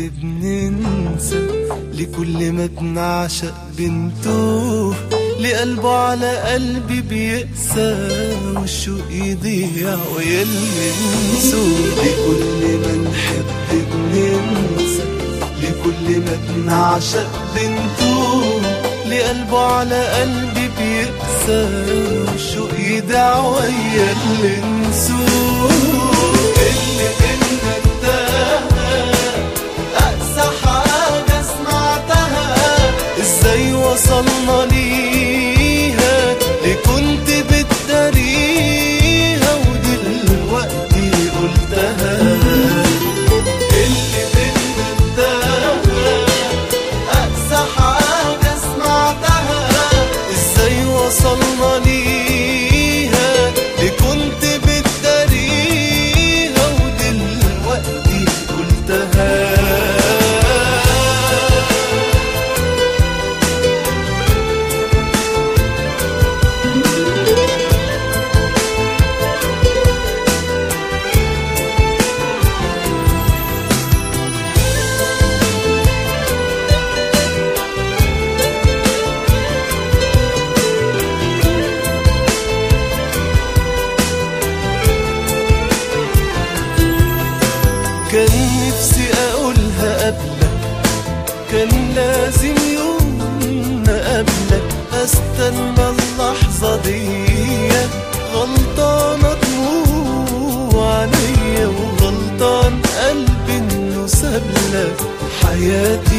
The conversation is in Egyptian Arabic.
بننسى لكل ما بنعشق بنتوه لقلبه على قلبي بيقسى والشوق يضيع ويلي نسوه لكل ما نحب بننسى لكل ما بنعشق بنتوه لقلبه على قلبي بيقسى والشوق يضيع ويا اللي نسوه اللي بينا انتهى أقسى حاجة سمعتها ازاي وصلنا ليها اللي كنت بتداريها ودلوقتي قلتها اللي بينا انتهى أقسى حاجة سمعتها ازاي وصلنا ليها اللي كنت بتداريها ودلوقتي قلتها كان نفسي اقولها قبلك كان لازم يوم نقابلك استنى اللحظة دي غلطانة دموع عينيا وغلطان قلبي انه سابلك حياتي